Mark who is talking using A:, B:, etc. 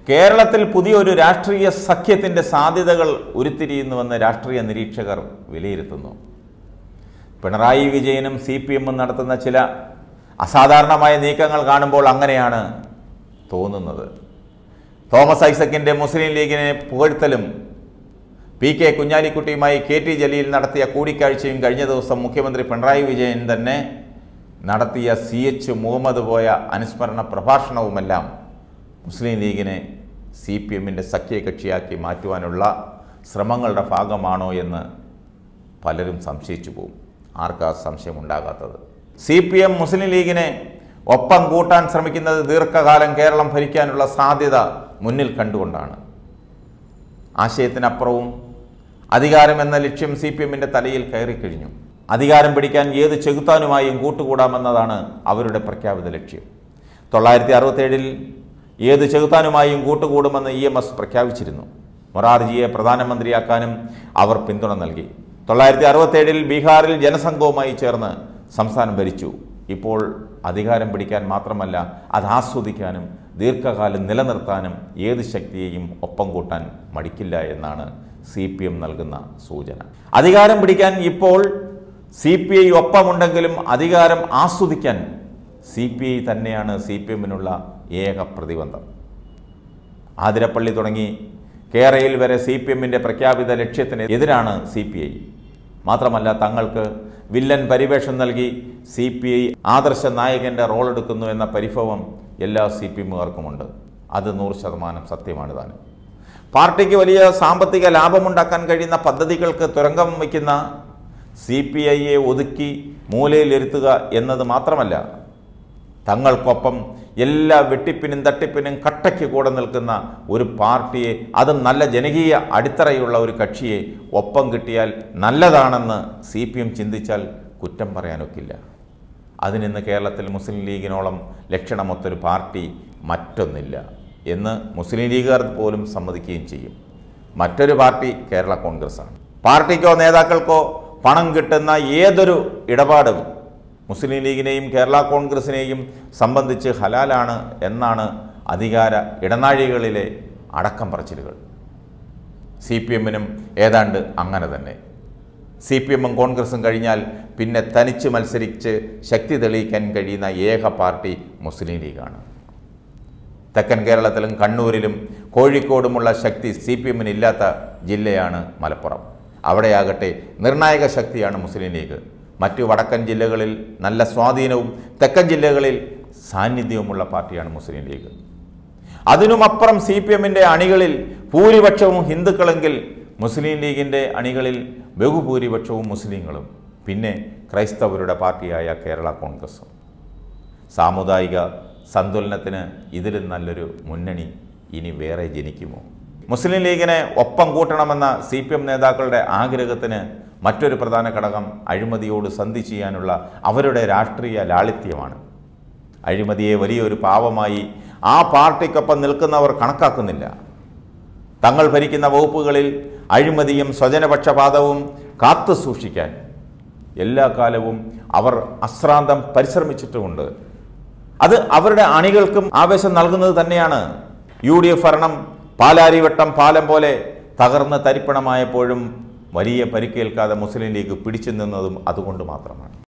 A: കേരളത്തിൽ പുതിയൊരു രാഷ്ട്രീയ സഖ്യത്തിൻ്റെ സാധ്യതകൾ ഉരുത്തിരിയുന്നുവെന്ന് രാഷ്ട്രീയ നിരീക്ഷകർ വിലയിരുത്തുന്നു പിണറായി വിജയനും സി പി എമ്മും നടത്തുന്ന ചില അസാധാരണമായ നീക്കങ്ങൾ കാണുമ്പോൾ അങ്ങനെയാണ് തോന്നുന്നത് തോമസ് ഐസക്കിൻ്റെ മുസ്ലിം ലീഗിനെ പുകഴ്ത്തലും പി കെ കുഞ്ഞാലിക്കുട്ടിയുമായി കെ ടി ജലീൽ നടത്തിയ കൂടിക്കാഴ്ചയും കഴിഞ്ഞ ദിവസം മുഖ്യമന്ത്രി പിണറായി വിജയൻ തന്നെ നടത്തിയ സി എച്ച് മുഹമ്മദ് പോയ അനുസ്മരണ പ്രഭാഷണവുമെല്ലാം മുസ്ലിം ലീഗിനെ സി പി എമ്മിൻ്റെ സഖ്യകക്ഷിയാക്കി മാറ്റുവാനുള്ള ശ്രമങ്ങളുടെ ഭാഗമാണോ എന്ന് പലരും സംശയിച്ചു പോകും ആർക്കാ സംശയമുണ്ടാകാത്തത് സി പി എം മുസ്ലിം ലീഗിനെ ഒപ്പം കൂട്ടാൻ ശ്രമിക്കുന്നത് ദീർഘകാലം കേരളം ഭരിക്കാനുള്ള സാധ്യത മുന്നിൽ കണ്ടുകൊണ്ടാണ് ആശയത്തിനപ്പുറവും അധികാരം എന്ന ലക്ഷ്യം സി പി എമ്മിൻ്റെ തലയിൽ കയറിക്കഴിഞ്ഞു അധികാരം പിടിക്കാൻ ഏത് ചെകുത്താനുമായും കൂട്ടുകൂടാമെന്നതാണ് അവരുടെ പ്രഖ്യാപിത ലക്ഷ്യം തൊള്ളായിരത്തി അറുപത്തേഴിൽ ഏത് ചെകുത്താനുമായും കൂട്ടുകൂടുമെന്ന് ഇ എം എസ് പ്രഖ്യാപിച്ചിരുന്നു മൊറാർജിയെ പ്രധാനമന്ത്രിയാക്കാനും അവർ പിന്തുണ നൽകി തൊള്ളായിരത്തി അറുപത്തേഴിൽ ബീഹാറിൽ ജനസംഘവുമായി ചേർന്ന് സംസ്ഥാനം ഭരിച്ചു ഇപ്പോൾ അധികാരം പിടിക്കാൻ മാത്രമല്ല അത് ആസ്വദിക്കാനും ദീർഘകാലം നിലനിർത്താനും ഏത് ശക്തിയെയും ഒപ്പം കൂട്ടാൻ മടിക്കില്ല എന്നാണ് സി പി എം നൽകുന്ന സൂചന അധികാരം പിടിക്കാൻ ഇപ്പോൾ സി പി ഐ ഒപ്പമുണ്ടെങ്കിലും അധികാരം ആസ്വദിക്കാൻ സി പി ഐ തന്നെയാണ് സി പി എമ്മിനുള്ള ഏക പ്രതിബന്ധം ആതിരപ്പള്ളി തുടങ്ങി കേരളയിൽ വരെ സി പി എമ്മിൻ്റെ പ്രഖ്യാപിത ലക്ഷ്യത്തിന് എതിരാണ് സി പി ഐ മാത്രമല്ല തങ്ങൾക്ക് വില്ലൻ പരിവേഷം നൽകി സി പി ഐ ആദർശ നായകൻ്റെ റോൾ എടുക്കുന്നു എന്ന പരിഭവം എല്ലാ സി പി എമ്മുകാർക്കുമുണ്ട് അത് നൂറ് ശതമാനം സത്യമാണ് താനും പാർട്ടിക്ക് വലിയ സാമ്പത്തിക ലാഭമുണ്ടാക്കാൻ കഴിയുന്ന പദ്ധതികൾക്ക് തുരങ്കം വയ്ക്കുന്ന സി പി ഐയെ ഒതുക്കി മൂലയിലിരുത്തുക എന്നത് മാത്രമല്ല തങ്ങൾക്കൊപ്പം എല്ലാ വെട്ടിപ്പിനും തട്ടിപ്പിനും കട്ടയ്ക്ക് കൂടെ നിൽക്കുന്ന ഒരു പാർട്ടിയെ അതും നല്ല ജനകീയ അടിത്തറയുള്ള ഒരു കക്ഷിയെ ഒപ്പം കിട്ടിയാൽ നല്ലതാണെന്ന് സി പി എം ചിന്തിച്ചാൽ കുറ്റം പറയാനൊക്കില്ല അതിനിന്ന് കേരളത്തിൽ മുസ്ലിം ലീഗിനോളം ലക്ഷണമൊത്തൊരു പാർട്ടി മറ്റൊന്നില്ല എന്ന് മുസ്ലിം ലീഗുകാർ പോലും സമ്മതിക്കുകയും ചെയ്യും മറ്റൊരു പാർട്ടി കേരള കോൺഗ്രസ്സാണ് പാർട്ടിക്കോ നേതാക്കൾക്കോ പണം കിട്ടുന്ന ഏതൊരു ഇടപാടും മുസ്ലിം ലീഗിനെയും കേരള കോൺഗ്രസിനെയും സംബന്ധിച്ച് ഹലാലാണ് എന്നാണ് അധികാര ഇടനാഴികളിലെ അടക്കം പറച്ചിലുകൾ സി പി എമ്മിനും ഏതാണ്ട് അങ്ങനെ തന്നെ സി പി എമ്മും കോൺഗ്രസും കഴിഞ്ഞാൽ പിന്നെ തനിച്ച് മത്സരിച്ച് ശക്തി തെളിയിക്കാൻ കഴിയുന്ന ഏക പാർട്ടി മുസ്ലിം ലീഗാണ് തെക്കൻ കേരളത്തിലും കണ്ണൂരിലും കോഴിക്കോടുമുള്ള ശക്തി സി പി എമ്മിന് ഇല്ലാത്ത ജില്ലയാണ് മലപ്പുറം അവിടെയാകട്ടെ നിർണായക ശക്തിയാണ് മുസ്ലിം ലീഗ് മറ്റു വടക്കൻ ജില്ലകളിൽ നല്ല സ്വാധീനവും തെക്കൻ ജില്ലകളിൽ സാന്നിധ്യവുമുള്ള പാർട്ടിയാണ് മുസ്ലിം ലീഗ് അതിനുമപ്പുറം സി പി എമ്മിൻ്റെ അണികളിൽ ഭൂരിപക്ഷവും ഹിന്ദുക്കളെങ്കിൽ മുസ്ലിം ലീഗിൻ്റെ അണികളിൽ ബഹുഭൂരിപക്ഷവും മുസ്ലിങ്ങളും പിന്നെ ക്രൈസ്തവരുടെ പാർട്ടിയായ കേരള കോൺഗ്രസും സാമുദായിക സന്തുലനത്തിന് ഇതിലും നല്ലൊരു മുന്നണി ഇനി വേറെ ജനിക്കുമോ മുസ്ലിം ലീഗിനെ ഒപ്പം കൂട്ടണമെന്ന സി പി എം നേതാക്കളുടെ ആഗ്രഹത്തിന് മറ്റൊരു പ്രധാന ഘടകം അഴിമതിയോട് സന്ധി ചെയ്യാനുള്ള അവരുടെ രാഷ്ട്രീയ ലാളിത്യമാണ് അഴിമതിയെ വലിയൊരു പാവമായി ആ പാർട്ടിക്കൊപ്പം നിൽക്കുന്നവർ കണക്കാക്കുന്നില്ല തങ്ങൾ ഭരിക്കുന്ന വകുപ്പുകളിൽ അഴിമതിയും സ്വജനപക്ഷപാതവും കാത്തു സൂക്ഷിക്കാൻ എല്ലാ കാലവും അവർ അശ്രാന്തം പരിശ്രമിച്ചിട്ടുമുണ്ട് അത് അവരുടെ അണികൾക്കും ആവേശം നൽകുന്നത് തന്നെയാണ് യു ഡി എഫ് ഭരണം പാലാരിവട്ടം പാലം പോലെ തകർന്ന് തരിപ്പണമായപ്പോഴും വലിയ പരിക്കേൽക്കാതെ മുസ്ലിം ലീഗ് പിടിച്ചു നിന്നതും അതുകൊണ്ട് മാത്രമാണ്